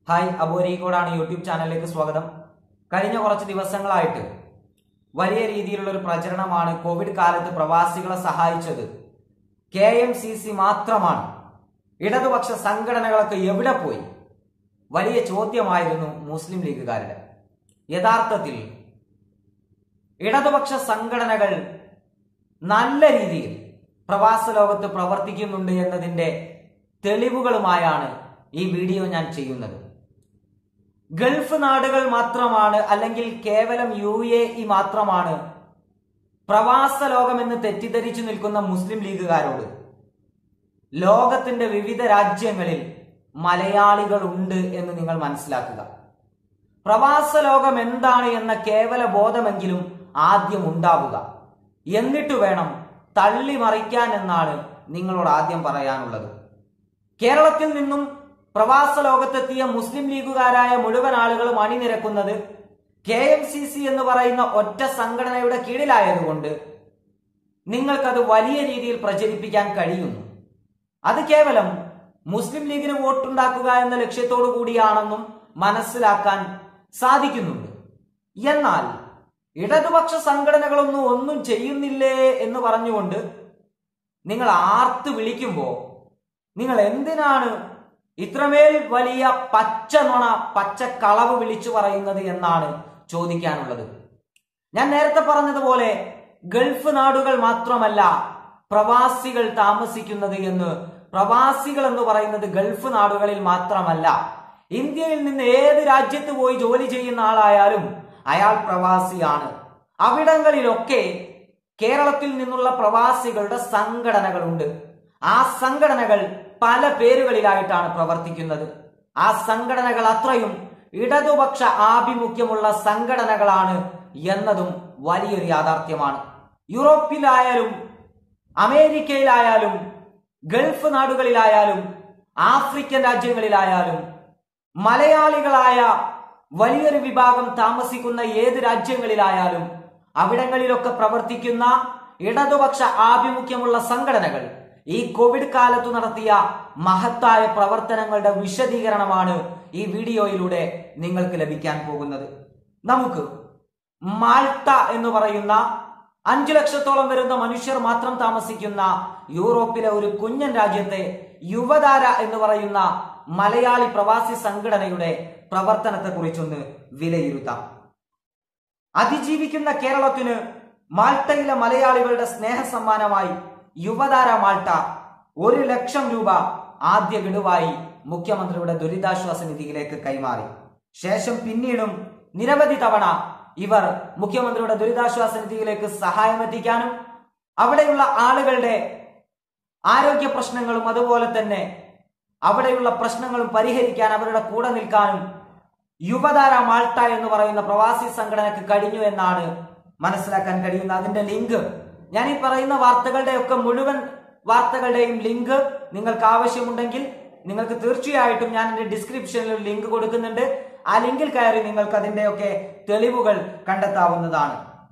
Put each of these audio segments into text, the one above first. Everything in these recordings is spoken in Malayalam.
ഹായ് അബോരീകോടാണ് യൂട്യൂബ് ചാനലിലേക്ക് സ്വാഗതം കഴിഞ്ഞ കുറച്ച് ദിവസങ്ങളായിട്ട് വലിയ രീതിയിലുള്ള ഒരു പ്രചരണമാണ് കോവിഡ് കാലത്ത് പ്രവാസികളെ സഹായിച്ചത് കെ എം സി സി മാത്രമാണ് ഇടതുപക്ഷ സംഘടനകളൊക്കെ എവിടെ പോയി വലിയ ചോദ്യമായിരുന്നു മുസ്ലിം ലീഗുകാരുടെ യഥാർത്ഥത്തിൽ ഇടതുപക്ഷ സംഘടനകൾ നല്ല രീതിയിൽ പ്രവാസ ലോകത്ത് പ്രവർത്തിക്കുന്നുണ്ട് എന്നതിന്റെ തെളിവുകളുമായാണ് ഈ വീഡിയോ ഞാൻ ചെയ്യുന്നത് ഗൾഫ് നാടുകൾ മാത്രമാണ് അല്ലെങ്കിൽ കേവലം യു എ ഇ മാത്രമാണ് പ്രവാസ ലോകമെന്ന് തെറ്റിദ്ധരിച്ചു നിൽക്കുന്ന മുസ്ലിം ലീഗുകാരോട് ലോകത്തിന്റെ വിവിധ രാജ്യങ്ങളിൽ മലയാളികൾ ഉണ്ട് എന്ന് നിങ്ങൾ മനസ്സിലാക്കുക പ്രവാസ ലോകം എന്താണ് എന്ന കേവല ബോധമെങ്കിലും ആദ്യം ഉണ്ടാവുക എന്നിട്ട് വേണം തള്ളി മറിക്കാൻ എന്നാണ് നിങ്ങളോട് ആദ്യം പറയാനുള്ളത് കേരളത്തിൽ നിന്നും പ്രവാസ ലോകത്തെത്തിയ മുസ്ലിം ലീഗുകാരായ മുഴുവൻ ആളുകളും അണിനിരക്കുന്നത് കെ എം സി സി എന്ന് പറയുന്ന ഒറ്റ സംഘടനയുടെ കീഴിലായതുകൊണ്ട് നിങ്ങൾക്കത് വലിയ രീതിയിൽ പ്രചരിപ്പിക്കാൻ കഴിയുന്നു അത് കേവലം മുസ്ലിം ലീഗിന് വോട്ടുണ്ടാക്കുക എന്ന ലക്ഷ്യത്തോടു കൂടിയാണെന്നും മനസ്സിലാക്കാൻ സാധിക്കുന്നുണ്ട് എന്നാൽ ഇടതുപക്ഷ സംഘടനകളൊന്നും ഒന്നും ചെയ്യുന്നില്ലേ എന്ന് പറഞ്ഞുകൊണ്ട് നിങ്ങൾ ആർത്ത് വിളിക്കുമ്പോൾ നിങ്ങൾ എന്തിനാണ് ഇത്രമേൽ വലിയ പച്ച നുണ പച്ച കളവ് വിളിച്ചു പറയുന്നത് എന്നാണ് ചോദിക്കാനുള്ളത് ഞാൻ നേരത്തെ പറഞ്ഞതുപോലെ ഗൾഫ് നാടുകൾ മാത്രമല്ല പ്രവാസികൾ താമസിക്കുന്നത് എന്ന് പ്രവാസികൾ എന്ന് പറയുന്നത് ഗൾഫ് നാടുകളിൽ മാത്രമല്ല ഇന്ത്യയിൽ നിന്ന് ഏത് രാജ്യത്ത് പോയി ജോലി ചെയ്യുന്ന ആളായാലും അയാൾ പ്രവാസിയാണ് അവിടങ്ങളിലൊക്കെ കേരളത്തിൽ നിന്നുള്ള പ്രവാസികളുടെ സംഘടനകളുണ്ട് ആ സംഘടനകൾ പല പേരുകളിലായിട്ടാണ് പ്രവർത്തിക്കുന്നത് ആ സംഘടനകൾ അത്രയും ഇടതുപക്ഷ ആഭിമുഖ്യമുള്ള സംഘടനകളാണ് എന്നതും വലിയൊരു യാഥാർത്ഥ്യമാണ് യൂറോപ്പിലായാലും അമേരിക്കയിലായാലും ഗൾഫ് നാടുകളിലായാലും ആഫ്രിക്കൻ രാജ്യങ്ങളിലായാലും മലയാളികളായ വലിയൊരു വിഭാഗം താമസിക്കുന്ന ഏത് രാജ്യങ്ങളിലായാലും അവിടങ്ങളിലൊക്കെ പ്രവർത്തിക്കുന്ന ഇടതുപക്ഷ ആഭിമുഖ്യമുള്ള സംഘടനകൾ ഈ കോവിഡ് കാലത്തു നടത്തിയ മഹത്തായ പ്രവർത്തനങ്ങളുടെ വിശദീകരണമാണ് ഈ വീഡിയോയിലൂടെ നിങ്ങൾക്ക് ലഭിക്കാൻ പോകുന്നത് നമുക്ക് മാൾട്ട എന്ന് പറയുന്ന അഞ്ചു ലക്ഷത്തോളം വരുന്ന മനുഷ്യർ മാത്രം താമസിക്കുന്ന യൂറോപ്പിലെ ഒരു കുഞ്ഞൻ രാജ്യത്തെ യുവതാര എന്ന് പറയുന്ന മലയാളി പ്രവാസി സംഘടനയുടെ പ്രവർത്തനത്തെ കുറിച്ചൊന്ന് വിലയിരുത്താം അതിജീവിക്കുന്ന കേരളത്തിന് മാൾട്ടയിലെ മലയാളികളുടെ സ്നേഹ സമ്മാനമായി യുവതാര മാൾട്ട ഒരു ലക്ഷം രൂപ ആദ്യ ഗഡുവായി മുഖ്യമന്ത്രിയുടെ ദുരിതാശ്വാസ നിധിയിലേക്ക് കൈമാറി ശേഷം പിന്നീടും നിരവധി തവണ ഇവർ മുഖ്യമന്ത്രിയുടെ ദുരിതാശ്വാസ നിധിയിലേക്ക് സഹായം എത്തിക്കാനും അവിടെയുള്ള ആളുകളുടെ ആരോഗ്യ പ്രശ്നങ്ങളും അതുപോലെ തന്നെ അവിടെയുള്ള പ്രശ്നങ്ങളും പരിഹരിക്കാൻ അവരുടെ കൂടെ നിൽക്കാനും യുവതാര മാൾട്ട എന്ന് പറയുന്ന പ്രവാസി സംഘടനക്ക് കഴിഞ്ഞു എന്നാണ് മനസ്സിലാക്കാൻ കഴിയുന്ന അതിന്റെ ലിങ്ക് ഞാൻ ഈ പറയുന്ന വാർത്തകളുടെ ഒക്കെ മുഴുവൻ വാർത്തകളുടെയും ലിങ്ക് നിങ്ങൾക്ക് ആവശ്യമുണ്ടെങ്കിൽ നിങ്ങൾക്ക് തീർച്ചയായിട്ടും ഞാൻ എന്റെ ഡിസ്ക്രിപ്ഷനിൽ ഒരു ലിങ്ക് കൊടുക്കുന്നുണ്ട് ആ ലിങ്കിൽ കയറി നിങ്ങൾക്ക് അതിന്റെയൊക്കെ തെളിവുകൾ കണ്ടെത്താവുന്നതാണ്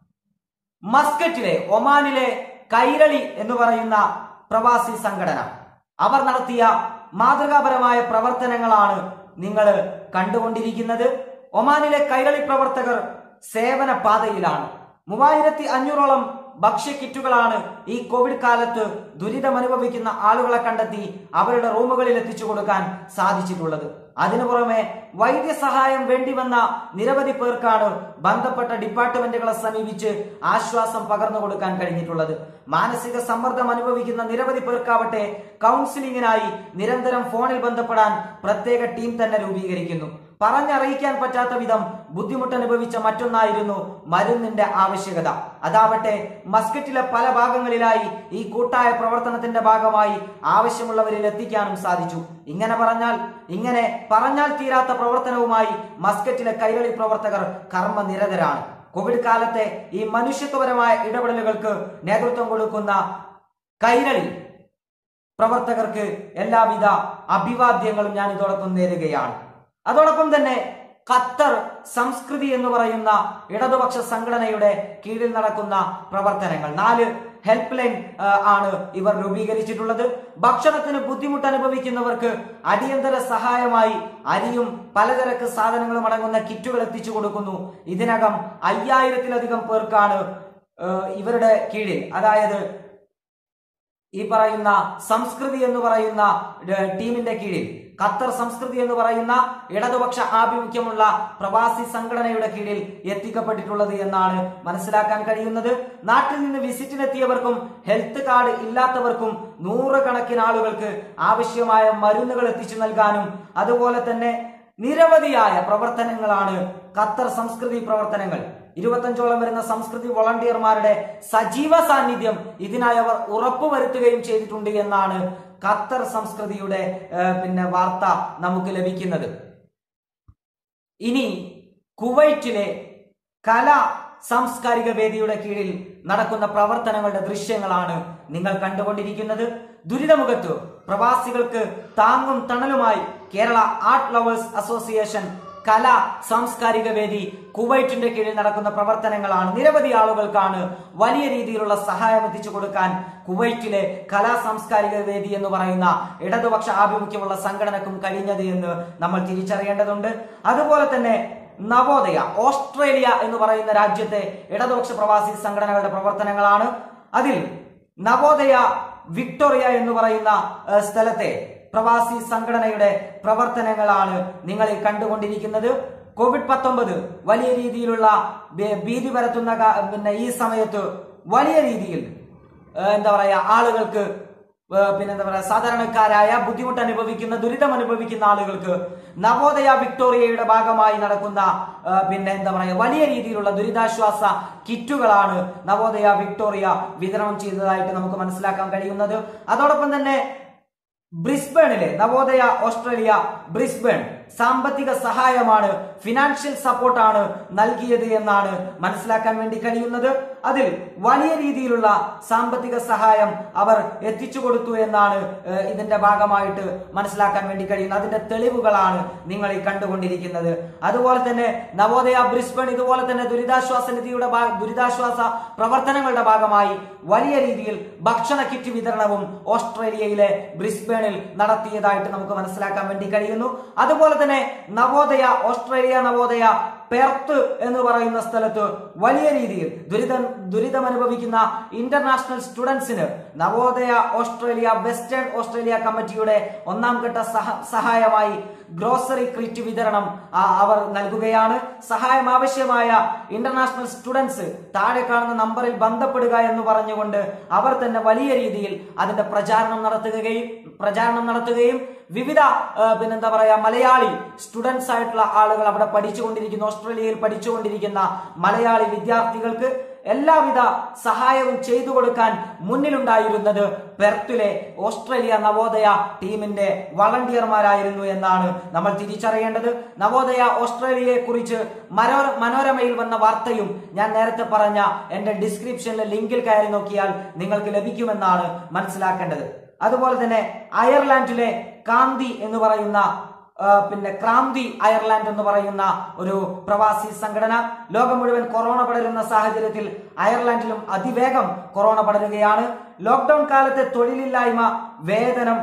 മസ്കറ്റിലെ ഒമാനിലെ കൈരളി എന്ന് പറയുന്ന പ്രവാസി സംഘടന അവർ നടത്തിയ മാതൃകാപരമായ പ്രവർത്തനങ്ങളാണ് നിങ്ങൾ കണ്ടുകൊണ്ടിരിക്കുന്നത് ഒമാനിലെ കൈരളി പ്രവർത്തകർ സേവന പാതയിലാണ് മൂവായിരത്തി അഞ്ഞൂറോളം ഭക്ഷ്യ കിറ്റുകളാണ് ഈ കോവിഡ് കാലത്ത് ദുരിതമനുഭവിക്കുന്ന ആളുകളെ കണ്ടെത്തി അവരുടെ റൂമുകളിൽ എത്തിച്ചു കൊടുക്കാൻ സാധിച്ചിട്ടുള്ളത് അതിനു പുറമെ വൈദ്യസഹായം വേണ്ടിവന്ന നിരവധി പേർക്കാണ് ബന്ധപ്പെട്ട ഡിപ്പാർട്ട്മെന്റുകളെ സമീപിച്ച് ആശ്വാസം പകർന്നു കൊടുക്കാൻ കഴിഞ്ഞിട്ടുള്ളത് മാനസിക സമ്മർദ്ദം അനുഭവിക്കുന്ന നിരവധി പേർക്കാവട്ടെ കൗൺസിലിംഗിനായി നിരന്തരം ഫോണിൽ ബന്ധപ്പെടാൻ പ്രത്യേക ടീം തന്നെ രൂപീകരിക്കുന്നു പറഞ്ഞറിയിക്കാൻ പറ്റാത്ത വിധം ബുദ്ധിമുട്ട് അനുഭവിച്ച മറ്റൊന്നായിരുന്നു മരുന്നിന്റെ ആവശ്യകത അതാവട്ടെ മസ്കറ്റിലെ പല ഭാഗങ്ങളിലായി ഈ കൂട്ടായ പ്രവർത്തനത്തിന്റെ ഭാഗമായി ആവശ്യമുള്ളവരിൽ എത്തിക്കാനും സാധിച്ചു ഇങ്ങനെ പറഞ്ഞാൽ ഇങ്ങനെ പറഞ്ഞാൽ തീരാത്ത പ്രവർത്തനവുമായി മസ്കറ്റിലെ കൈരളി പ്രവർത്തകർ കർമ്മനിരതരാണ് കോവിഡ് കാലത്തെ ഈ മനുഷ്യത്വപരമായ ഇടപെടലുകൾക്ക് നേതൃത്വം കൊടുക്കുന്ന കൈരളി പ്രവർത്തകർക്ക് എല്ലാവിധ അഭിവാദ്യങ്ങളും ഞാൻ ഇതോടൊപ്പം നേരുകയാണ് അതോടൊപ്പം തന്നെ ഖത്തർ സംസ്കൃതി എന്ന് പറയുന്ന ഇടതുപക്ഷ സംഘടനയുടെ കീഴിൽ നടക്കുന്ന പ്രവർത്തനങ്ങൾ നാല് ഹെൽപ്പ് ലൈൻ ആ, ആണ് ഇവർ രൂപീകരിച്ചിട്ടുള്ളത് ഭക്ഷണത്തിന് ബുദ്ധിമുട്ട് അനുഭവിക്കുന്നവർക്ക് അടിയന്തര സഹായമായി അരിയും പലചരക്ക് സാധനങ്ങളും അടങ്ങുന്ന കിറ്റുകൾ എത്തിച്ചു കൊടുക്കുന്നു ഇതിനകം അയ്യായിരത്തിലധികം പേർക്കാണ് ആ, ഇവരുടെ കീഴിൽ അതായത് ഈ പറയുന്ന സംസ്കൃതി എന്ന് പറയുന്ന ഏഹ്, ടീമിന്റെ കീഴിൽ ഖത്തർ സംസ്കൃതി എന്ന് പറയുന്ന ഇടതുപക്ഷ ആഭിമുഖ്യമുള്ള പ്രവാസി സംഘടനയുടെ കീഴിൽ എത്തിക്കപ്പെട്ടിട്ടുള്ളത് എന്നാണ് മനസ്സിലാക്കാൻ കഴിയുന്നത് നാട്ടിൽ നിന്ന് വിസിറ്റിനെത്തിയവർക്കും ഹെൽത്ത് കാർഡ് ഇല്ലാത്തവർക്കും നൂറുകണക്കിന് ആളുകൾക്ക് ആവശ്യമായ മരുന്നുകൾ എത്തിച്ചു നൽകാനും അതുപോലെ തന്നെ നിരവധിയായ പ്രവർത്തനങ്ങളാണ് ഖത്തർ സംസ്കൃതി പ്രവർത്തനങ്ങൾ ഇരുപത്തഞ്ചോളം വരുന്ന സംസ്കൃതി വോളണ്ടിയർമാരുടെ സജീവ സാന്നിധ്യം ഇതിനായി അവർ ഉറപ്പുവരുത്തുകയും ചെയ്തിട്ടുണ്ട് എന്നാണ് ഖത്തർ സംസ്കൃതിയുടെ ഏഹ്, പിന്നെ വാർത്ത നമുക്ക് ലഭിക്കുന്നത് ഇനി കുവൈറ്റിലെ കല സാംസ്കാരിക വേദിയുടെ കീഴിൽ നടക്കുന്ന പ്രവർത്തനങ്ങളുടെ ദൃശ്യങ്ങളാണ് നിങ്ങൾ കണ്ടുകൊണ്ടിരിക്കുന്നത് ദുരിതമുഖത്ത് പ്രവാസികൾക്ക് താങ്ങും തണലുമായി കേരള ആർട്ട് ലവേഴ്സ് അസോസിയേഷൻ കല സാംസ്കാരിക വേദി കുവൈറ്റിന്റെ കീഴിൽ നടക്കുന്ന പ്രവർത്തനങ്ങളാണ് നിരവധി ആളുകൾക്കാണ് വലിയ രീതിയിലുള്ള സഹായം എത്തിച്ചു കൊടുക്കാൻ കുവൈറ്റിലെ കലാ സാംസ്കാരിക വേദി എന്ന് പറയുന്ന ഇടതുപക്ഷ ആഭിമുഖ്യമുള്ള സംഘടനക്കും കഴിഞ്ഞത് എന്ന് നമ്മൾ തിരിച്ചറിയേണ്ടതുണ്ട് അതുപോലെ തന്നെ നവോദയ ഓസ്ട്രേലിയ എന്ന് പറയുന്ന രാജ്യത്തെ ഇടതുപക്ഷ പ്രവാസി സംഘടനകളുടെ പ്രവർത്തനങ്ങളാണ് അതിൽ നവോദയ വിക്ടോറിയ എന്ന് പറയുന്ന ഏഹ്, സ്ഥലത്തെ പ്രവാസി സംഘടനയുടെ പ്രവർത്തനങ്ങളാണ് നിങ്ങൾ ഈ കണ്ടുകൊണ്ടിരിക്കുന്നത് കോവിഡ് പത്തൊമ്പത് വലിയ രീതിയിലുള്ള ഭീ- ഭീതി പരത്തുന്ന കാ- പിന്നെ ഈ സമയത്ത് വലിയ രീതിയിൽ ഏഹ്, എന്താ പറയാ ആളുകൾക്ക് ഏഹ്, പിന്നെ എന്താ പറയാ സാധാരണക്കാരായ ബുദ്ധിമുട്ട് അനുഭവിക്കുന്ന ദുരിതം അനുഭവിക്കുന്ന ആളുകൾക്ക് നവോദയ വിക്ടോറിയയുടെ ഭാഗമായി നടക്കുന്ന ഏഹ്, പിന്നെ എന്താ പറയാ വലിയ രീതിയിലുള്ള ദുരിതാശ്വാസ കിറ്റുകളാണ് നവോദയ വിക്ടോറിയ വിതരണം ചെയ്തതായിട്ട് നമുക്ക് മനസ്സിലാക്കാൻ കഴിയുന്നത് അതോടൊപ്പം തന്നെ ബ്രിസ്ബേണിലെ നവോദയ ഓസ്ട്രേലിയ ബ്രിസ്ബേൺ സാമ്പത്തിക സഹായമാണ് ഫിനാൻഷ്യൽ സപ്പോർട്ടാണ് നൽകിയത് എന്നാണ് മനസ്സിലാക്കാൻ വേണ്ടി കഴിയുന്നത് അതിൽ വലിയ രീതിയിലുള്ള സാമ്പത്തിക സഹായം അവർ എത്തിച്ചു കൊടുത്തു എന്നാണ് ഏഹ്, ഇതിന്റെ ഭാഗമായിട്ട് മനസ്സിലാക്കാൻ വേണ്ടി കഴിയുന്നത് അതിന്റെ തെളിവുകളാണ് നിങ്ങൾ ഈ കണ്ടുകൊണ്ടിരിക്കുന്നത് അതുപോലെ തന്നെ നവോദയ ബ്രിസ്ബൺ ഇതുപോലെ തന്നെ ദുരിതാശ്വാസ നിധിയുടെ ഭാ- ദുരിതാശ്വാസ പ്രവർത്തനങ്ങളുടെ ഭാഗമായി വലിയ രീതിയിൽ ഭക്ഷണ കിറ്റ് വിതരണവും ഓസ്ട്രേലിയയിലെ ബ്രിസ്ബേണിൽ നടത്തിയതായിട്ട് നമുക്ക് മനസ്സിലാക്കാൻ വേണ്ടി കഴിയുന്നു അതുപോലെ തന്നെ നവോദയ ഓസ്ട്രേലിയ നവോദയ പെർത്ത് എന്ന് പറയുന്ന സ്ഥലത്ത് വലിയ രീതിയിൽ ദുരിതം ദുരിതം അനുഭവിക്കുന്ന ഇന്റർനാഷണൽ സ്റ്റുഡൻസിന് നവോദയ ഓസ്ട്രേലിയ വെസ്റ്റേൺ ഓസ്ട്രേലിയ കമ്മിറ്റിയുടെ ഒന്നാം ഘട്ട സഹ- സഹായമായി ഗ്രോസറി ക്രിറ്റ് വിതരണം ആ, അവർ നൽകുകയാണ് സഹായം ആവശ്യമായ ഇന്റർനാഷണൽ സ്റ്റുഡൻസ് താഴെ കാണുന്ന നമ്പറിൽ ബന്ധപ്പെടുക എന്ന് പറഞ്ഞുകൊണ്ട് അവർ തന്നെ വലിയ രീതിയിൽ അതിന്റെ പ്രചാരണം നടത്തുകയും പ്രചാരണം നടത്തുകയും വിവിധ ആ, പിന്നെന്താ പറയാ മലയാളി സ്റ്റുഡൻസ് ആയിട്ടുള്ള ആളുകൾ അവിടെ പഠിച്ചുകൊണ്ടിരിക്കുന്ന ഓസ്ട്രേലിയയിൽ പഠിച്ചുകൊണ്ടിരിക്കുന്ന മലയാളി വിദ്യാർത്ഥികൾക്ക് എല്ലാവിധ സഹായവും ചെയ്തു കൊടുക്കാൻ മുന്നിലുണ്ടായിരുന്നത് പെർത്തിലെ ഓസ്ട്രേലിയ നവോദയ ടീമിന്റെ വളണ്ടിയർമാരായിരുന്നു എന്നാണ് നമ്മൾ തിരിച്ചറിയേണ്ടത് നവോദയ ഓസ്ട്രേലിയയെ കുറിച്ച് മനോര മനോരമയിൽ വന്ന വാർത്തയും ഞാൻ നേരത്തെ പറഞ്ഞ എന്റെ ഡിസ്ക്രിപ്ഷനിലെ ലിങ്കിൽ കയറി നോക്കിയാൽ നിങ്ങൾക്ക് ലഭിക്കുമെന്നാണ് മനസ്സിലാക്കേണ്ടത് അതുപോലെ തന്നെ അയർലാൻഡിലെ കാന്തി എന്ന് പറയുന്ന ആ, പിന്നെ ക്രാന്തി അയർലാൻഡ് എന്ന് പറയുന്ന ഒരു പ്രവാസി സംഘടന ലോകം മുഴുവൻ കൊറോണ പടരുന്ന സാഹചര്യത്തിൽ അയർലാൻഡിലും അതിവേഗം കൊറോണ പടരുകയാണ് ലോക്ക്ഡൌൺ കാലത്തെ തൊഴിലില്ലായ്മ വേതനം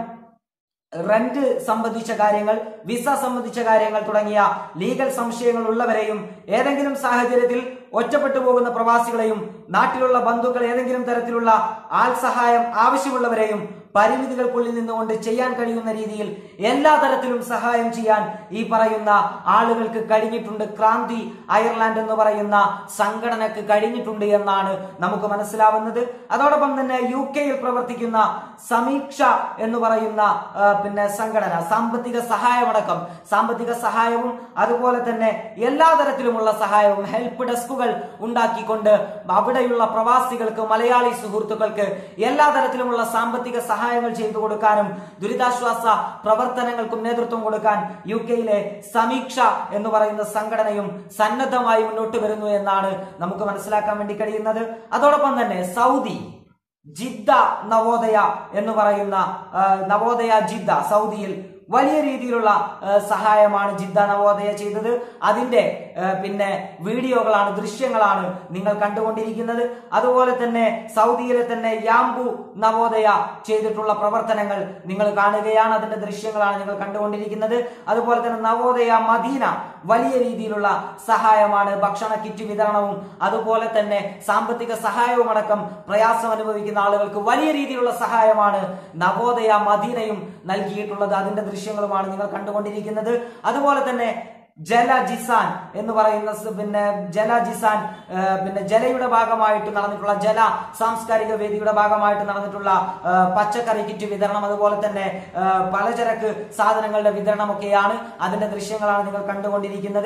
റെന്റ് സംബന്ധിച്ച കാര്യങ്ങൾ വിസ സംബന്ധിച്ച കാര്യങ്ങൾ തുടങ്ങിയ ലീഗൽ സംശയങ്ങൾ ഉള്ളവരെയും ഏതെങ്കിലും സാഹചര്യത്തിൽ ഒറ്റപ്പെട്ടു പോകുന്ന പ്രവാസികളെയും നാട്ടിലുള്ള ബന്ധുക്കൾ ഏതെങ്കിലും തരത്തിലുള്ള ആൾ സഹായം ആവശ്യമുള്ളവരെയും പരിമിതികൾക്കുള്ളിൽ നിന്നുകൊണ്ട് ചെയ്യാൻ കഴിയുന്ന രീതിയിൽ എല്ലാ തരത്തിലും സഹായം ചെയ്യാൻ ഈ പറയുന്ന ആളുകൾക്ക് കഴിഞ്ഞിട്ടുണ്ട് ക്രാന്തി അയർലാൻഡ് എന്ന് പറയുന്ന സംഘടനക്ക് കഴിഞ്ഞിട്ടുണ്ട് എന്നാണ് നമുക്ക് മനസ്സിലാവുന്നത് അതോടൊപ്പം തന്നെ യു കെയിൽ പ്രവർത്തിക്കുന്ന സമീക്ഷ എന്ന് പറയുന്ന ആ, പിന്നെ സംഘടന സാമ്പത്തിക സഹായമടക്കം സാമ്പത്തിക സഹായവും അതുപോലെ തന്നെ എല്ലാ തരത്തിലുമുള്ള സഹായവും ഹെൽപ്പ് ഡെസ്കുകൾ ഉണ്ടാക്കിക്കൊണ്ട് അവിടെയുള്ള പ്രവാസികൾക്ക് മലയാളി സുഹൃത്തുക്കൾക്ക് എല്ലാ തരത്തിലുമുള്ള സാമ്പത്തിക സഹായങ്ങൾ ചെയ്തു കൊടുക്കാനും ദുരിതാശ്വാസ പ്രവർത്തനങ്ങൾക്കും നേതൃത്വം കൊടുക്കാൻ യു കെയിലെ സമീക്ഷ എന്ന് പറയുന്ന സംഘടനയും സന്നദ്ധമായി മുന്നോട്ട് വരുന്നു എന്നാണ് നമുക്ക് മനസ്സിലാക്കാൻ വേണ്ടി കഴിയുന്നത് അതോടൊപ്പം തന്നെ സൗദി ജിദ്ദ നവോദയ എന്ന് പറയുന്ന ആ, നവോദയ ജിദ്ദ സൗദിയിൽ വലിയ രീതിയിലുള്ള ഏഹ്, സഹായമാണ് ജിദ്ദ നവോദയ ചെയ്തത് അതിന്റെ ഏഹ്, പിന്നെ വീഡിയോകളാണ് ദൃശ്യങ്ങളാണ് നിങ്ങൾ കണ്ടുകൊണ്ടിരിക്കുന്നത് അതുപോലെ തന്നെ സൗദിയിലെ തന്നെ യാംബു നവോദയ ചെയ്തിട്ടുള്ള പ്രവർത്തനങ്ങൾ നിങ്ങൾ കാണുകയാണ് അതിന്റെ ദൃശ്യങ്ങളാണ് നിങ്ങൾ കണ്ടുകൊണ്ടിരിക്കുന്നത് അതുപോലെ തന്നെ നവോദയ മദീന വലിയ രീതിയിലുള്ള സഹായമാണ് ഭക്ഷണ കിറ്റ് വിതരണവും അതുപോലെ തന്നെ സാമ്പത്തിക സഹായവും അടക്കം പ്രയാസം അനുഭവിക്കുന്ന ആളുകൾക്ക് വലിയ രീതിയിലുള്ള സഹായമാണ് നവോദയ മദീനയും നൽകിയിട്ടുള്ളത് അതിന്റെ ദൃശ്യങ്ങളുമാണ് നിങ്ങൾ കണ്ടുകൊണ്ടിരിക്കുന്നത് അതുപോലെ തന്നെ ജല ജിസാൻ എന്ന് പറയുന്ന സ് പിന്നെ ജല ജിസാൻ ആ, പിന്നെ ജലയുടെ ഭാഗമായിട്ട് നടന്നിട്ടുള്ള ജല സാംസ്കാരിക വേദിയുടെ ഭാഗമായിട്ട് നടന്നിട്ടുള്ള ആ, പച്ചക്കറി കിറ്റ് വിതരണം അതുപോലെ തന്നെ ആ, പലചരക്ക് സാധനങ്ങളുടെ വിതരണമൊക്കെയാണ് അതിന്റെ ദൃശ്യങ്ങളാണ് നിങ്ങൾ കണ്ടുകൊണ്ടിരിക്കുന്നത്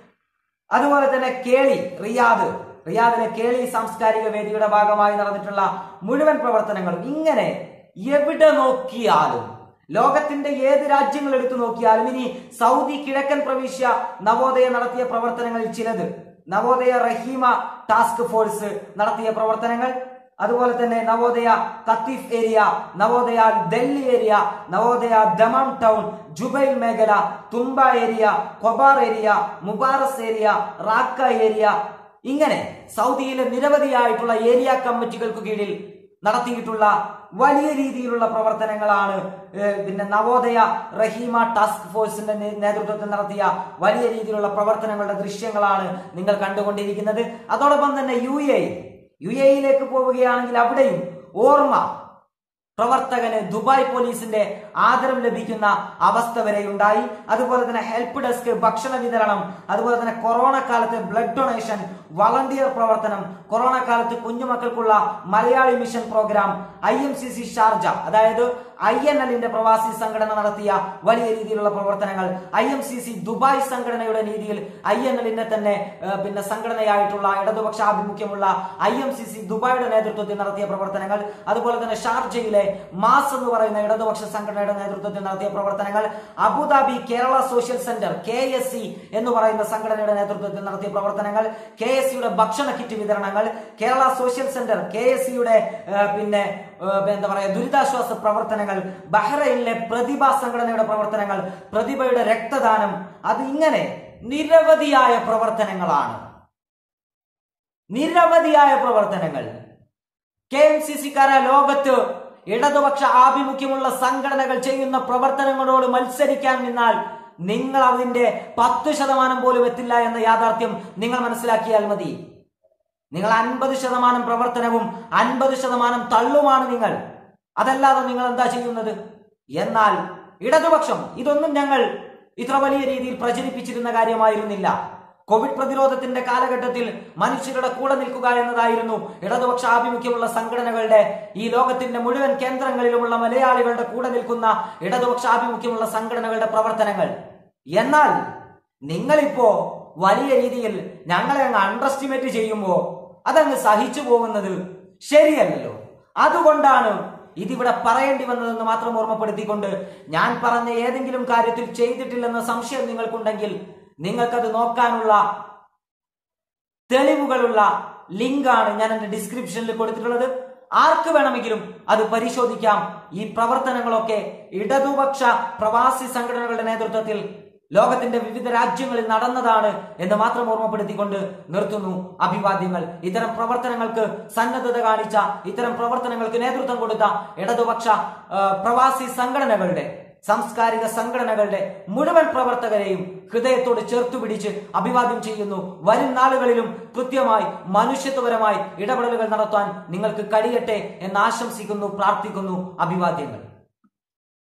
അതുപോലെ തന്നെ കേളി റിയാദ് റിയാദിലെ കേളി സാംസ്കാരിക വേദിയുടെ ഭാഗമായി നടന്നിട്ടുള്ള മുഴുവൻ പ്രവർത്തനങ്ങളും ഇങ്ങനെ എവിടെ നോക്കിയാലും ലോകത്തിന്റെ ഏത് രാജ്യങ്ങൾ എടുത്തു നോക്കിയാലും ഇനി സൗദി കിഴക്കൻ പ്രവിശ്യ നവോദയ നടത്തിയ പ്രവർത്തനങ്ങളിൽ ചിലത് നവോദയ റഹീമ ടാസ്ക് ഫോഴ്സ് നടത്തിയ പ്രവർത്തനങ്ങൾ അതുപോലെ തന്നെ Navodaya Qatif area Navodaya Delhi area Navodaya Dammam town Jubail മേഖല Thuqbah area Khobar area Mubarraz area Rakah area ഇങ്ങനെ സൗദിയിലെ നിരവധിയായിട്ടുള്ള ഏരിയ കമ്മിറ്റികൾക്ക് കീഴിൽ നടത്തിയിട്ടുള്ള വലിയ രീതിയിലുള്ള പ്രവർത്തനങ്ങളാണ് ഏഹ്, പിന്നെ നവോദയ റഹീമ ടാസ്ക് ഫോഴ്സിന്റെ നേ- നേതൃത്വത്തിൽ നടത്തിയ വലിയ രീതിയിലുള്ള പ്രവർത്തനങ്ങളുടെ ദൃശ്യങ്ങളാണ് നിങ്ങൾ കണ്ടുകൊണ്ടിരിക്കുന്നത് അതോടൊപ്പം തന്നെ യു എ യു എയിലേക്ക് പോവുകയാണെങ്കിൽ അവിടെയും ഓർമ്മ പ്രവർത്തകന് ദുബായ് പോലീസിന്റെ ആദരം ലഭിക്കുന്ന അവസ്ഥ വരെ ഉണ്ടായി അതുപോലെ തന്നെ ഹെൽപ്പ് ഡെസ്ക് ഭക്ഷണ വിതരണം അതുപോലെ തന്നെ കൊറോണ കാലത്ത് ബ്ലഡ് ഡൊണേഷൻ വളണ്ടിയർ പ്രവർത്തനം കൊറോണ കാലത്ത് കുഞ്ഞുമക്കൾക്കുള്ള Malayali mission programme I M C C Sharjah അതായത് ഐ എൻ എല്ലിന്റെ പ്രവാസി സംഘടന നടത്തിയ വലിയ രീതിയിലുള്ള പ്രവർത്തനങ്ങൾ I M C C Dubai സംഘടനയുടെ രീതിയിൽ ഐ എൻ എല്ലിന്റെ തന്നെ ഏഹ്, പിന്നെ സംഘടനയായിട്ടുള്ള ഇടതുപക്ഷ ആഭിമുഖ്യമുള്ള ഐ എം സി സി ദുബായിയുടെ നേതൃത്വത്തിൽ നടത്തിയ പ്രവർത്തനങ്ങൾ അതുപോലെ തന്നെ ഷാർജയിലെ മാസ് എന്ന് പറയുന്ന ഇടതുപക്ഷ സംഘടനയുടെ നേതൃത്വത്തിൽ നടത്തിയ പ്രവർത്തനങ്ങൾ Abu Dhabi Kerala social centre K S C എന്ന് പറയുന്ന സംഘടനയുടെ നേതൃത്വത്തിൽ നടത്തിയ പ്രവർത്തനങ്ങൾ കെ എസ് സിയുടെ ഭക്ഷണ കിറ്റ് വിതരണങ്ങൾ Kerala social centre K S സിയുടെ പിന്നെ ഏഹ്, എന്താ പറയാ ദുരിതാശ്വാസ പ്രവർത്തനങ്ങൾ ബഹ്റൈനിലെ പ്രതിഭ സംഘടനയുടെ പ്രവർത്തനങ്ങൾ പ്രതിഭയുടെ രക്തദാനം അത് ഇങ്ങനെ നിരവധിയായ പ്രവർത്തനങ്ങളാണ് നിരവധിയായ പ്രവർത്തനങ്ങൾ കെ എം സി സിക്കാര ലോകത്ത് ഇടതുപക്ഷ ആഭിമുഖ്യമുള്ള സംഘടനകൾ ചെയ്യുന്ന പ്രവർത്തനങ്ങളോട് മത്സരിക്കാൻ നിന്നാൽ നിങ്ങൾ അതിന്റെ പത്ത് ശതമാനം പോലും എത്തില്ല എന്ന യാഥാർത്ഥ്യം നിങ്ങൾ മനസ്സിലാക്കിയാൽ മതി നിങ്ങൾ അൻപത് ശതമാനം പ്രവർത്തനവും അൻപത് ശതമാനം തള്ളുമാണ് നിങ്ങൾ അതല്ലാതെ നിങ്ങൾ എന്താ ചെയ്യുന്നത് എന്നാൽ ഇടതുപക്ഷം ഇതൊന്നും ഞങ്ങൾ ഇത്ര വലിയ രീതിയിൽ പ്രചരിപ്പിച്ചിരുന്ന കാര്യമായിരുന്നില്ല കോവിഡ് പ്രതിരോധത്തിന്റെ കാലഘട്ടത്തിൽ മനുഷ്യരുടെ കൂടെ നിൽക്കുക എന്നതായിരുന്നു ഇടതുപക്ഷ ആഭിമുഖ്യമുള്ള സംഘടനകളുടെ ഈ ലോകത്തിന്റെ മുഴുവൻ കേന്ദ്രങ്ങളിലുമുള്ള മലയാളികളുടെ കൂടെ നിൽക്കുന്ന ഇടതുപക്ഷ ആഭിമുഖ്യമുള്ള സംഘടനകളുടെ പ്രവർത്തനങ്ങൾ എന്നാൽ നിങ്ങളിപ്പോ വലിയ രീതിയിൽ ഞങ്ങളെ അങ്ങ് അണ്ടർ എസ്റ്റിമേറ്റ് ചെയ്യുമ്പോ അതങ്ങ് സഹിച്ചു പോകുന്നത് ശരിയല്ലല്ലോ അതുകൊണ്ടാണ് ഇതിവിടെ പറയേണ്ടി വന്നതെന്ന് മാത്രം ഓർമ്മപ്പെടുത്തിക്കൊണ്ട് ഞാൻ പറഞ്ഞ ഏതെങ്കിലും കാര്യത്തിൽ ചെയ്തിട്ടില്ലെന്ന സംശയം നിങ്ങൾക്കുണ്ടെങ്കിൽ നിങ്ങൾക്കത് നോക്കാനുള്ള തെളിവുകളുള്ള ലിങ്കാണ് ഞാൻ എന്റെ ഡിസ്ക്രിപ്ഷനിൽ കൊടുത്തിട്ടുള്ളത് ആർക്ക് വേണമെങ്കിലും അത് പരിശോധിക്കാം ഈ പ്രവർത്തനങ്ങളൊക്കെ ഇടതുപക്ഷ പ്രവാസി സംഘടനകളുടെ നേതൃത്വത്തിൽ ലോകത്തിന്റെ വിവിധ രാജ്യങ്ങളിൽ നടന്നതാണ് എന്ന് മാത്രം ഓർമ്മപ്പെടുത്തിക്കൊണ്ട് നിർത്തുന്നു അഭിവാദ്യങ്ങൾ ഇത്തരം പ്രവർത്തനങ്ങൾക്ക് സന്നദ്ധത കാണിച്ച ഇത്തരം പ്രവർത്തനങ്ങൾക്ക് നേതൃത്വം കൊടുത്ത ഇടതുപക്ഷ ആ, പ്രവാസി സംഘടനകളുടെ സാംസ്കാരിക സംഘടനകളുടെ മുഴുവൻ പ്രവർത്തകരെയും ഹൃദയത്തോട് ചേർത്തു പിടിച്ച് അഭിവാദ്യം ചെയ്യുന്നു വരും നാളുകളിലും കൃത്യമായി മനുഷ്യത്വപരമായി ഇടപെടലുകൾ നടത്താൻ നിങ്ങൾക്ക് കഴിയട്ടെ എന്ന് ആശംസിക്കുന്നു പ്രാർത്ഥിക്കുന്നു അഭിവാദ്യങ്ങൾ